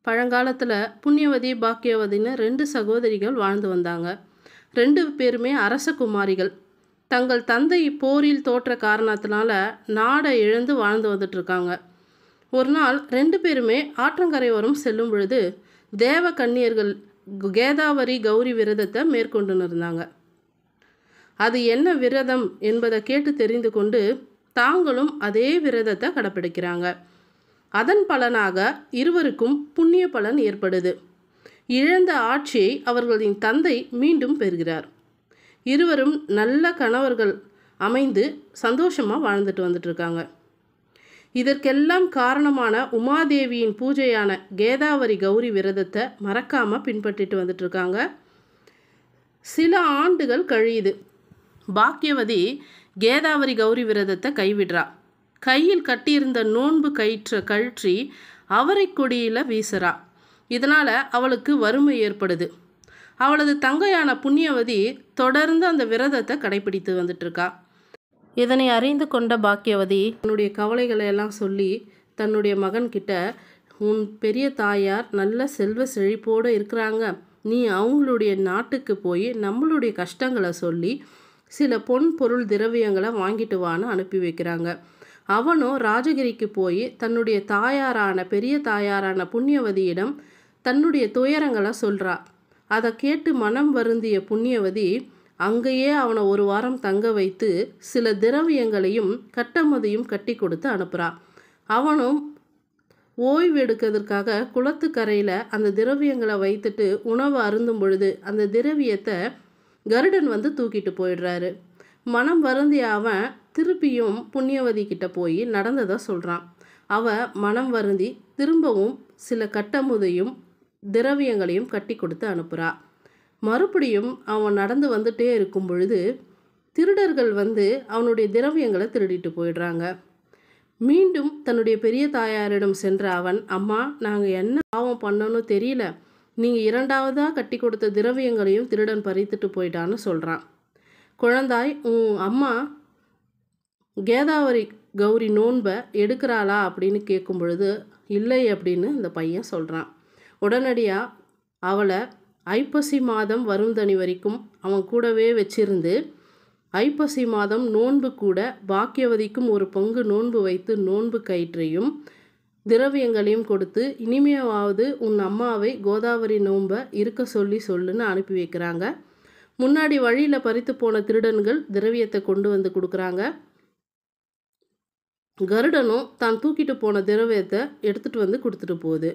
பழங்காலத்தில் புண்ணியவதி பாக்கியவதின்னு ரெண்டு சகோதரிகள் வாழ்ந்து வந்தாங்க ரெண்டு பேருமே அரச குமாரிகள் தங்கள் தந்தை போரில் தோற்ற காரணத்தினால நாடை இழந்து வாழ்ந்து வந்துட்டு இருக்காங்க ஒரு நாள் ரெண்டு பேருமே ஆற்றங்கரையோரம் செல்லும் பொழுது தேவ கன்னியர்கள் கேதாவரி கௌரி விரதத்தை மேற்கொண்டு இருந்தாங்க அது என்ன விரதம் என்பதை கேட்டு தெரிந்து கொண்டு தாங்களும் அதே விரதத்தை கடைப்பிடிக்கிறாங்க அதன் பலனாக இருவருக்கும் புண்ணிய பலன் ஏற்படுது இழந்த ஆட்சியை அவர்களின் தந்தை மீண்டும் பெறுகிறார் இருவரும் நல்ல கணவர்கள் அமைந்து சந்தோஷமாக வாழ்ந்துட்டு வந்துட்டு இருக்காங்க இதற்கெல்லாம் காரணமான உமாதேவியின் பூஜையான கேதாவரி கௌரி விரதத்தை மறக்காமல் பின்பற்றிட்டு வந்துட்டு இருக்காங்க சில ஆண்டுகள் கழியுது பாக்கியவதி கேதாவரி கௌரி விரதத்தை கைவிடுறா கையில் கட்டியிருந்த நோன்பு கயிற்றை கழற்றி அவரை கொடியில் வீசுறா இதனால் அவளுக்கு வறுமை ஏற்படுது அவளது தங்கையான புண்ணியவதி தொடர்ந்து அந்த விரதத்தை கடைபிடித்து வந்துட்டு இருக்கா இதனை அறிந்து கொண்ட பாக்கியவதி தன்னுடைய கவலைகளை எல்லாம் சொல்லி தன்னுடைய மகன்கிட்ட உன் பெரிய தாயார் நல்ல செல்வ செழிப்போடு இருக்கிறாங்க நீ அவங்களுடைய நாட்டுக்கு போய் நம்மளுடைய கஷ்டங்களை சொல்லி சில பொன் பொருள் திரவியங்களை வாங்கிட்டு வான்னு அனுப்பி வைக்கிறாங்க அவனும் ராஜகிரிக்கு போய் தன்னுடைய தாயாரான பெரிய தாயாரான புண்ணியவதியிடம் தன்னுடைய துயரங்களை சொல்கிறா அதை கேட்டு மனம் வருந்திய புண்ணியவதி அங்கேயே அவனை ஒரு வாரம் தங்க வைத்து சில திரவியங்களையும் கட்டமதையும் கட்டி கொடுத்து அனுப்புகிறா அவனும் ஓய்வு எடுக்கிறதுக்காக குளத்துக்கரையில் அந்த திரவியங்களை வைத்துட்டு உணவு அருந்தும் பொழுது அந்த திரவியத்தை கருடன் வந்து தூக்கிட்டு போயிடுறாரு மனம் வருந்திய அவன் திருப்பியும் புண்ணியவதி கிட்ட போய் நடந்ததை சொல்கிறான் அவ மனம் வருந்தி திரும்பவும் சில கட்டமுதையும் திரவியங்களையும் கட்டி கொடுத்து அனுப்புகிறா மறுபடியும் அவன் நடந்து வந்துட்டே இருக்கும் பொழுது திருடர்கள் வந்து அவனுடைய திரவியங்களை திருடிட்டு போயிடுறாங்க மீண்டும் தன்னுடைய பெரிய தாயாரிடம் சென்ற அவன் அம்மா நாங்கள் என்ன பாவம் பண்ணோன்னு தெரியல நீங்கள் இரண்டாவதாக கட்டி கொடுத்த திரவியங்களையும் திருடன் பறித்துட்டு போயிட்டான்னு சொல்கிறான் குழந்தாய் உன் அம்மா கேதாவரி கௌரி நோன்பை எடுக்கிறாளா அப்படின்னு கேட்கும் பொழுது இல்லை அப்படின்னு இந்த பையன் சொல்கிறான் உடனடியாக அவளை ஐப்பசி மாதம் வருந்தனி வரைக்கும் அவன் கூடவே வச்சிருந்து ஐப்பசி மாதம் நோன்பு கூட பாக்கியவதிக்கும் ஒரு பங்கு நோன்பு வைத்து நோன்பு கயிற்றையும் திரவியங்களையும் கொடுத்து இனிமையாவது உன் அம்மாவை கோதாவரி நோன்பை இருக்க சொல்லி சொல்லுன்னு அனுப்பி வைக்கிறாங்க முன்னாடி வழியில் பறித்து போன திருடன்கள் திரவியத்தை கொண்டு வந்து கொடுக்குறாங்க கருடனும் தான் தூக்கிட்டு போன திரவியத்தை எடுத்துகிட்டு வந்து கொடுத்துட்டு போகுது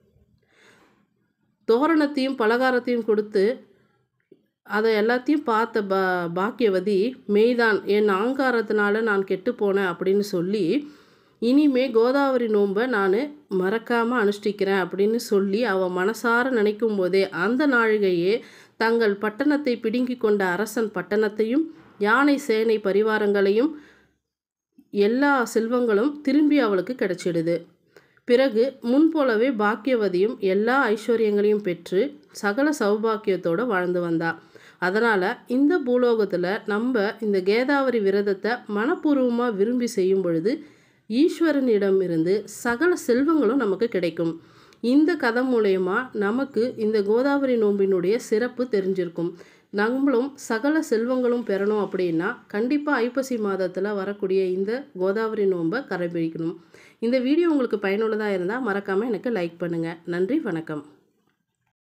தோரணத்தையும் பலகாரத்தையும் கொடுத்து அதை எல்லாத்தையும் பார்த்த பா பாக்கியவதி மெய்தான் என் ஆங்காரத்தினால நான் கெட்டு போனேன் அப்படின்னு சொல்லி இனிமே கோதாவரி நோன்பை நான் மறக்காமல் அனுஷ்டிக்கிறேன் அப்படின்னு சொல்லி அவள் மனசார நினைக்கும் போதே அந்த நாழிகையே தங்கள் பட்டணத்தை பிடுங்கி கொண்ட அரசன் பட்டணத்தையும் யானை சேனை பரிவாரங்களையும் எல்லா செல்வங்களும் திரும்பி அவளுக்கு கிடைச்சிடுது பிறகு முன்போலவே பாக்கியவதியும் எல்லா ஐஸ்வர்யங்களையும் பெற்று சகல சௌபாக்கியத்தோடு வாழ்ந்து வந்தா அதனால் இந்த பூலோகத்தில் நம்ம இந்த கேதாவரி விரதத்தை மனப்பூர்வமாக விரும்பி செய்யும் பொழுது ஈஸ்வரனிடம் இருந்து சகல செல்வங்களும் நமக்கு கிடைக்கும் இந்த கதை மூலயமா நமக்கு இந்த கோதாவரி நோம்பினுடைய சிறப்பு தெரிஞ்சிருக்கும் நம்மளும் சகல செல்வங்களும் பெறணும் அப்படின்னா கண்டிப்பாக ஐப்பசி மாதத்தில் வரக்கூடிய இந்த கோதாவரி நோன்பை கடைபிடிக்கணும் இந்த வீடியோ உங்களுக்கு பயனுள்ளதாக இருந்தால் மறக்காமல் எனக்கு லைக் பண்ணுங்கள் நன்றி வணக்கம்